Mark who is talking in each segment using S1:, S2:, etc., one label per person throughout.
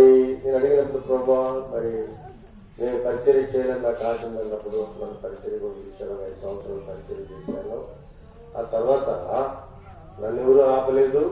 S1: నేను అడిగినప్పుడు ప్రభా మరి నేను పరిచయం చేయాలని నాకు ఆశ ఉన్నప్పుడు మనం పరిచయం కూడా ఇచ్చాను ఐదు సంవత్సరాలు పరిచయం చేశాను ఆ తర్వాత నన్ను ఎవరు ఆపలేదు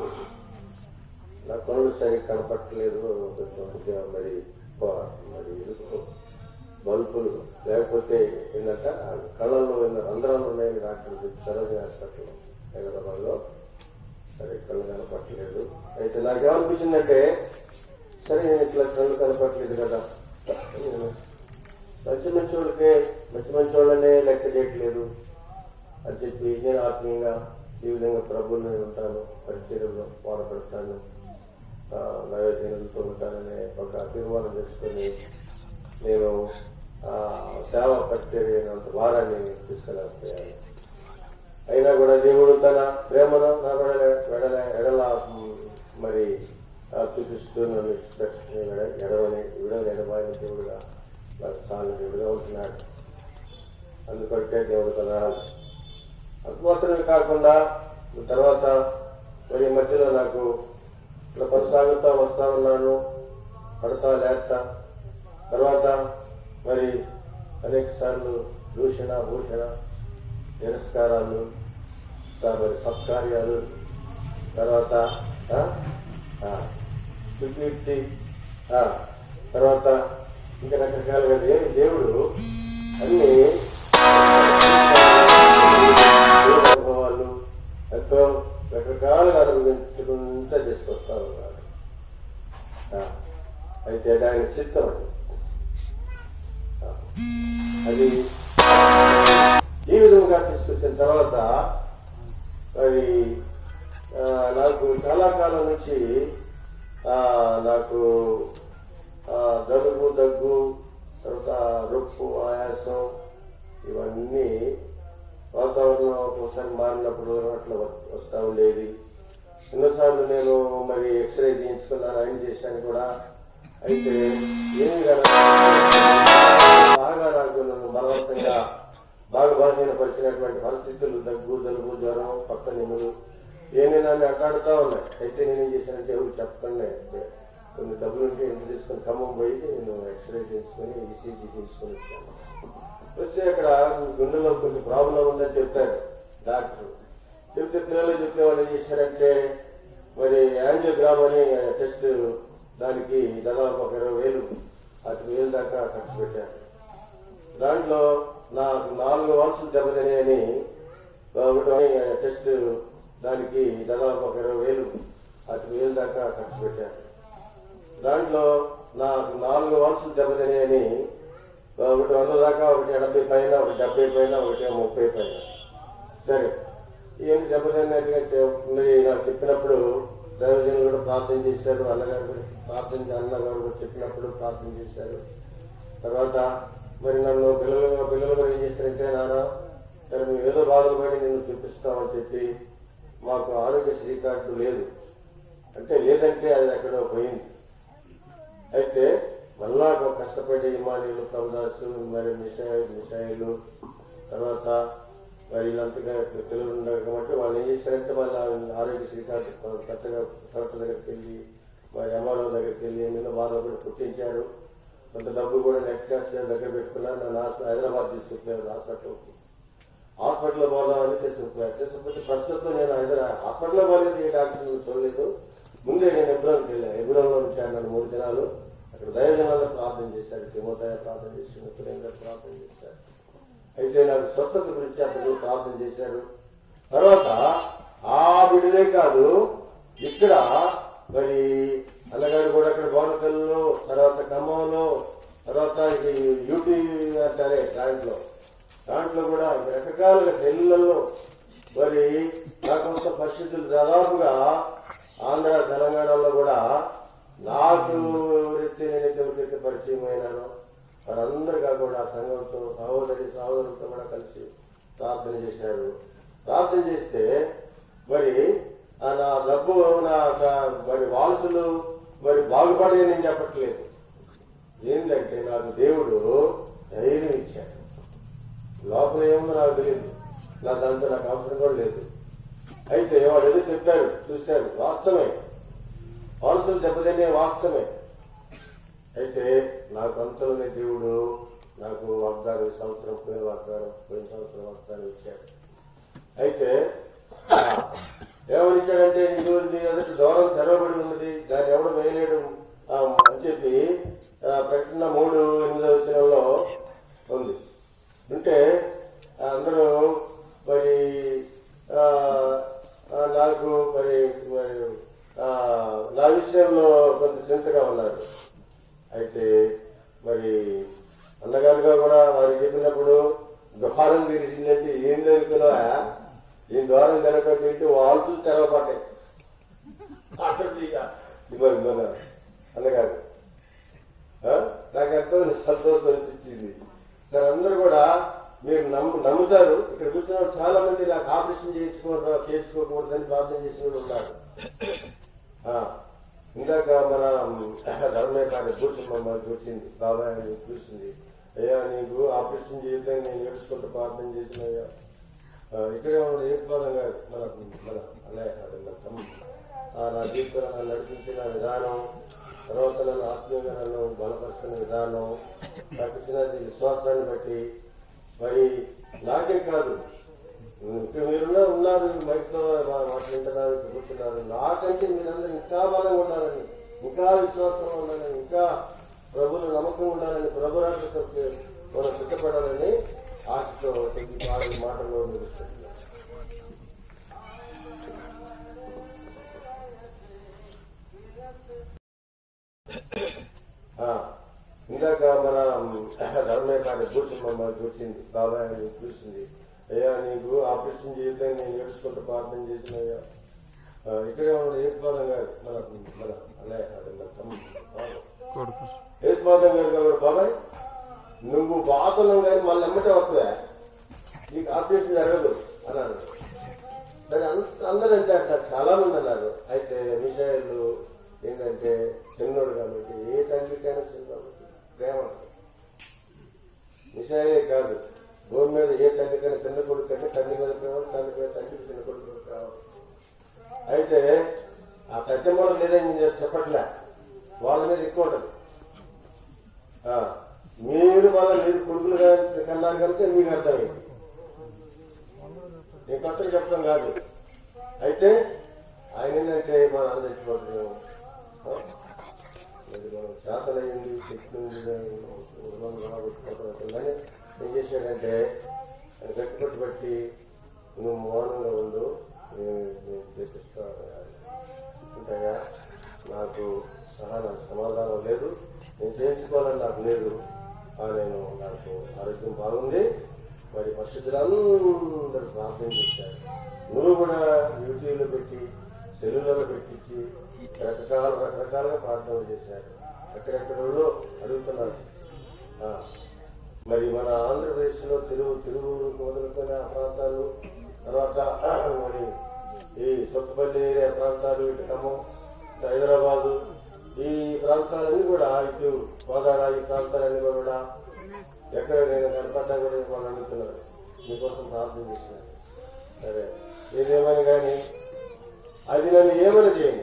S1: నా కళ్ళు సరిగ్గా కనపట్టలేదు కొంచెం కొద్దిగా మరి బ- మరి ఎందుకో బల్బులు లేకపోతే ఏంటంటే ఆ కళ్ళల్లో ఉన్న రంధ్రాలు ఉన్నాయని డాక్టర్ చెప్పారు హాస్పిటల్ హైదరాబాద్లో సరే కళ్ళు కనపట్టలేదు అయితే నాకేమనిపించిందంటే సరే నేను ఇట్లా కళ్ళు కనపట్టలేదు కదా నేను మంచి మంచి వాళ్ళకే మంచి మంచి వాళ్ళనే లెక్క చేయట్లేదు అని చెప్పి నేను ఆత్మీయంగా ఈ విధంగా ప్రభువులు నేను ఉంటాను పరిచయంలో వాడబడతాను ఆ, నైవేద్యాలతో ఉంటాననే ఒక తీర్మానం చేసుకొని నేను ఆ సేవ పరిచర్య అంత భారాన్ని తీసుకెళ్ళాను అయినా కూడా దేవుడు తన ప్రేమను నా వెడల వెడల ఎడల మ్, మరి ఆ, చూపిస్తూ నన్ను ఇష్టపడి ఎడవని విడవని ఎడబాయిన దేవుడుగా నాకు చాలా దేవుడుగా ఉంటున్నాడు అందుకంటే దేవుడు తన అది మాత్రమే కాకుండా తర్వాత మరి ఈ మధ్యలో నాకు ఇట్లా కొనసాగుతా వస్తా ఉన్నాను పడతా లేస్తా తర్వాత మరి అనేక సార్లు దూషణ భూషణ తిరస్కారాలు ఇంకా మరి సత్కార్యాలు తర్వాత ఆ, ఆ, సుకీర్తి ఆ, తర్వాత ఇంకా రకరకాలుగా దేవు- దేవుడు అన్ని దేవుడి అనుభవాలు ఎంతో రకరకాలుగా అనుభవించుకుంటూ తీసుకొస్తా ఉన్నారు ఆ, అయితే అది ఆయన చిత్తం అది ఆ, అది ఈ విధంగా తీసుకొచ్చిన తర్వాత మరి ఆ, నాకు చాలా కాలం నుంచి ఆ, నాకు ఆ, జలుబు దగ్గు తర్వాత రొప్పు ఆయాసం ఇవన్నీ వాతావరణం ఒకసారి మారినప్పుడు అట్లా వస్తూ ఉండేది ఎన్నోసార్లు నేను మరి ఎక్స్రే చేయించుకున్నాను ఆయన చేశాను కూడా అయితే ఏమి కాదు, బాగా నాకు నన్ను బలవంతంగా బాగా బలహీనపరిచినటువంటి పరిస్థితులు దగ్గు జలుబు జ్వరం పక్క నిములు ఏమి నన్ను అట్టాడుతూ ఉన్నాయి అయితే నేనేం చేశానంటే ఎవరు చెప్పకుండా కొన్ని డబ్బులు ఉంటే ఇంటి తీసుకొని ఖమ్మం పోయి నేను ఎక్స్రే చేసుకొని ఈసీజీ తీసుకొని వచ్చాను వచ్చి అక్కడ గుండెలో కొంచెం ప్రాబ్లం ఉందని చెప్పారు డాక్టర్ చెప్తే పిల్లలు చెప్తే వాళ్ళు ఏం చేశారంటే మరి యాంజియోగ్రామ్ అని టెస్ట్ దానికి దాదాపు ఒక ఇరవై వేలు అతి వేలు దాకా ఖర్చు పెట్టారు దాంట్లో నాకు నాలుగు వాల్సులు దెబ్బతినాయని ఒకటి టెస్ట్ దానికి దాదాపు ఒక ఇరవై వేలు అతి వేలు దాకా ఖర్చు పెట్టారు దాంట్లో నాకు నాలుగు వాల్సులు దెబ్బతినాయని ఒకటి వంద దాకా ఒకటి ఎనభై పైన ఒకటి డెబ్బై పైన ఒకటి ముప్పై పైన సరే ఏంటి దెబ్బతిన్నట్టుగా చెప్- మరి నాకు చెప్పినప్పుడు దైవజనులు కూడా ప్రార్థన చేశారు అన్నగారు కూడా ప్రార్థన అన్నగారు కూడా చెప్పినప్పుడు ప్రార్థన చేశారు తర్వాత మరి నన్ను పిల్లలు పిల్లలు కూడా ఏం చేశారంటే నాన్న సరే మేము ఏదో బాధలు పడి నేను చూపిస్తామని చెప్పి మాకు ఆరోగ్యశ్రీ కార్డు లేదు అంటే లేదంటే అది ఎక్కడో పోయింది అయితే మళ్ళా ఒక కష్టపడి ఇమానీలు కమదాసు మరి మిషాయి మిషాయిలు తర్వాత మరి ఇలాంటిగా పిల్లలు ఉన్నారు కాబట్టి వాళ్ళు ఏం చేశారంటే వాళ్ళ ఆరోగ్యశ్రీ కార్డు కొత్తగా కలెక్టర్ దగ్గరికి వెళ్ళి మరి ఎంఆర్ఓ దగ్గరికి వెళ్ళి నిన్న బాధ కూడా పుట్టించారు కొంత డబ్బు కూడా నెక్స్ట్ దగ్గర పెట్టుకున్నారు నన్ను హాస్ప- హైదరాబాద్ తీసుకుపోయారు హాస్పిటల్కి హాస్పిటల్లో పోదామని తీసుకుపోయారు తీసుకుపోతే ప్రస్తుతం నేను హైదరాబాద్ హాస్పిటల్లో పోలేదు ఏ డాక్టర్ చూడలేదు ముందే నేను ఎబ్రోన్కి వెళ్ళాను ఎబ్రోన్లో ఉంచాను నన్ను మూడు దినాలు అక్కడ దైవజనాల్లో ప్రార్థన చేశారు తిమోదయ ప్రార్థన చేశారు ప్రియంగా ప్రార్థన చేశారు అయితే నాకు స్వస్థత గురించి అప్పుడు ప్రార్థన చేశారు తర్వాత ఆ బిడ్డలే కాదు ఇక్కడ మరి అన్నగారు కూడా అక్కడ బోనకల్లో తర్వాత ఖమ్మంలో తర్వాత ఇది యూపీ అంటారే దాంట్లో దాంట్లో కూడా రకరకాలుగా సెల్లులలో మరి నాకు పరిస్థితులు దాదాపుగా ఆంధ్ర తెలంగాణలో కూడా నాకు ఎవరైతే నేనైతే ఎవరికైతే పరిచయం అయినానో వారందరిగా కూడా సంఘంతో సహోదరి సహోదరులతో కూడా కలిసి ప్రార్థన చేశారు ప్రార్థన చేస్తే మరి ఆ నా డబ్బు నా నా- మరి వారసులు మరి బాగుపడే నేను చెప్పట్లేదు ఏంటంటే నాకు దేవుడు ధైర్యం ఇచ్చాడు లోపల ఏముందో నాకు తెలియదు నా దాంతో నాకు అవసరం కూడా లేదు అయితే వాడు ఏదో చెప్పారు చూశారు వాస్తవమే వారసులు దెబ్బతినే వాస్తవమే అయితే నాకు అంతలోనే దేవుడు నాకు వాగ్దానం ఈ సంవత్సరం పోయిన వాగ్దానం పోయిన సంవత్సరం వాగ్దానం ఇచ్చాడు అయితే ఆ, ఏమని ఇచ్చాడంటే నీకు నీ ఎదుటి దూరం తెరవబడి ఉన్నది దాన్ని ఎవడు వేయలేడు ఆ, అని చెప్పి ఆ, ప్రకటన మూడు ఎనిమిదో వచ్చినంలో ఉంది ఉంటే ఆ, అందరూ మరి ఆ, ఆ, నాకు మరి మరి ఆ, నా విషయంలో కొంత చింతగా ఉన్నారు అయితే మరి అన్నగారుగా కూడా వారికి చెప్పినప్పుడు ద్వారం తెరిచిందంటే ఏం జరుగుతుందా ఈ ద్వారం తెరకపోతే వాళ్ళు తెరవబడ్డాయి అక్కడ ఇక మరి మన అన్నగారు ఆ? నాకు ఎంతో సంతోషం అనిపించింది సరే అందరూ కూడా మీరు నమ్ము నమ్ముతారు ఇక్కడ కూర్చున్న వాళ్ళు చాలా మంది నాకు ఆపరేషన్ చేయించుకో చేసుకోకూడదని ప్రార్థన చేసిన వాళ్ళు ఉన్నారు ఆ, ఇందాక మన ధర్మయ్య గారి కూర్చుని మమ్మల్ని చూసింది బాబాయ్ అని చూసింది అయ్యా నీకు ఆపరేషన్ చేయొద్దని నేను ఏడుచుకుంటూ ప్రార్థన చేసిన అయ్యా ఆ, ఇక్కడే ఉన్న ఏర్పాడం గారు మన మన అన్నయ్య కాదు, మన తమ్ముడు. ఆ, నా జీవితంలో నన్ను నడిపించిన విధానం తర్వాత నన్ను ఆత్మీయంగా నన్ను బలపరుస్తున్న విధానం నాకు ఇచ్చిన ఈ విశ్వాసాన్ని బట్టి మరి నాకే కాదు ఇక్కడ మీరున్న ఉన్నారు మైక్లో మాట్లాడుతున్నారు ఇక్కడ కూర్చున్నారు నాకంటే మీరందరూ ఇంకా బలంగా ఉండాలని ఇంకా విశ్వాసంగా ఉండాలని ఇంకా ప్రభులు నమ్మకం ఉండాలని ప్రభు రాష్ట్ర మనం సిద్ధపడాలని ఆశతో ఈ పాట మాటల్లో నిలుస్తున్నాను ఆ, ఇందాక మన ధర్మయ్య గారి కూర్చుని మమ్మల్ని చూసింది బాబాయ్ అని చూసింది అయ్యా నీకు ఆపరేషన్ చేయొద్దని నేను ఏడుచుకుంటూ ప్రార్థన చేసిన అయ్యా ఆ, ఇక్కడే ఉన్న ఏర్పాడం గారు మన మన అన్నయ్య కాదు, మన తమ్ముడు. ఏర్పాదం గారు కాబట్టి బాబాయ్ నువ్వు బాధలు కానీ మళ్ళీ ఎమ్మటే వస్తుందా నీకు ఆపరేషన్ జరగదు అన్నాడు సరే అంత అందరూ అంటే అంటారు చాలా మంది అన్నారు అయితే విషయాలు ఏంటంటే చిన్నోడు కాబట్టి ఏ తండ్రికైనా చిన్నోడు ప్రేమ విషయాలే కాదు భూమి మీద ఏ తండ్రికైనా చిన్న కొడుకు అంటే తండ్రి మీద ప్రేమ తండ్రి మీద తండ్రికి చిన్న కొడుకు ప్రేమ అయితే ఆ పెద్దమ్మలో లేదని నేను చెప్పట్లే వాళ్ళ మీద ఎక్కువ ఉంటుంది ఆ, మీరు వాళ్ళ మీరు కొడుకులుగా కన్నారు కనుక మీకు అర్థమైంది నేను కొత్తగా చెప్పడం కాదు అయితే ఆయన ఏంటంటే మన అందరూ తెచ్చిపోతున్నాం మనం చేతలయ్యింది చెట్లు రాబట్టుకోవడం ఏం చేశాడంటే గట్టిపట్టు బట్టి నువ్వు మౌనంగా ఉండు నేను నేను చేపిస్తాను అంతేగా నాకు సహాయం సమాధానం లేదు నేను చేసుకోవాలని నాకు లేదు ఆ నేను నాకు ఆరోగ్యం బాగుంది మరి పరిస్థితులందరూ ప్రార్థన చేశారు నువ్వు కూడా యూట్యూబ్లో పెట్టి సెల్లులలో పెట్టించి రకరకాల రకరకాలుగా ప్రార్థనలు చేశారు ఎక్కడెక్కడో అడుగుతున్నారు ఆ, మరి మన ఆంధ్రప్రదేశ్లో తెలుగు తెలుగు మొదలుకొని ఆ ప్రాంతాలు తర్వాత మరి ఈ సొత్తపల్లి ఏరియా ప్రాంతాలు ఇటు ఖమ్మం ఇటు హైదరాబాదు ఈ ప్రాంతాలన్నీ కూడా ఇటు గోదావరి ఈ ప్రాంతాలన్నీ కూడా ఎక్కడ నేను కనపడ్డా కూడా వాళ్ళు అడుగుతున్నారు మీకోసం ప్రార్థన చేసినారు సరే ఏదేమని కానీ అది నన్ను ఏమని చేయండి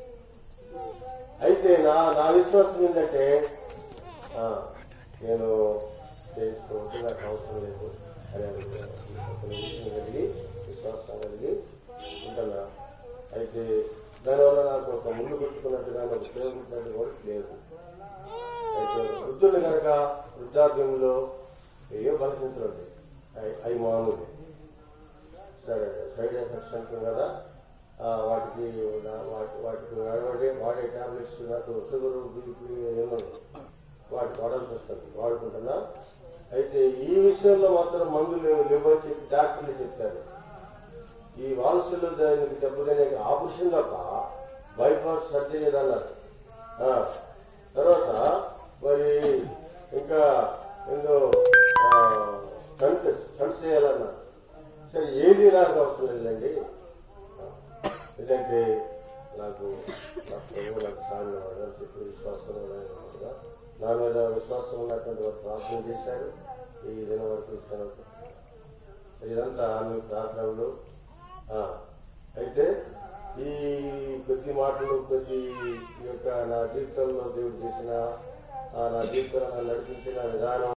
S1: అయితే నా నా విశ్వాసం ఏంటంటే ఆ, నేను చేసుకోవద్దు నాకు అవసరం లేదు అని అనుకున్నాను. ఒక నిమిషం కలిగి విశ్వాసం కలిగి ఉంటున్నా అయితే దానివల్ల నాకు ఒక ముందు పెట్టుకున్నట్టుగా ఒక ఉపయోగించినట్టు కూడా లేదు అయితే వృద్ధులు కనుక వృద్ధాప్యంలో ఏయో బలపించండి అవి మామూలు సరే సైడ్ ఎఫెక్ట్స్ అంటాం కదా ఆ, వాటికి నా- వాటి వాటికి వాడే వాడే టాబ్లెట్స్ నాకు షుగర్ బీపీ ఏమో వాటి వాడాల్సి వస్తుంది వాడుకుంటున్నా అయితే ఈ విషయంలో మాత్రం మందులు లేవని చెప్పి డాక్టర్లు చెప్తారు ఈ వాల్సులు దానికి దెబ్బతినే ఆపరేషన్ తప్ప బైపాస్ సర్జరీ అన్నారు ఆ, తర్వాత మరి ఇంకా ఏందో స్టంట్ స్టంట్స్ చేయాలన్నారు సరే ఏది నాకు అవసరం లేదండి ఎందుకంటే నాకు నా ప్రభు నాకు సాయం అని చెప్పి విశ్వాసం ఉన్నట్టుగా నా మీద విశ్వాసం ఉన్నటువంటి వారు ప్రార్థన చేశారు ఈ దినం వరకు ఇస్తాను ఇదంతా మీ ప్రార్థనలు ఆ, అయితే ఈ కొద్ది మాటలు కొద్ది ఈ యొక్క నా జీవితంలో దేవుడు చేసిన ఆ నా జీవితంలో నన్ను నడిపించిన విధానం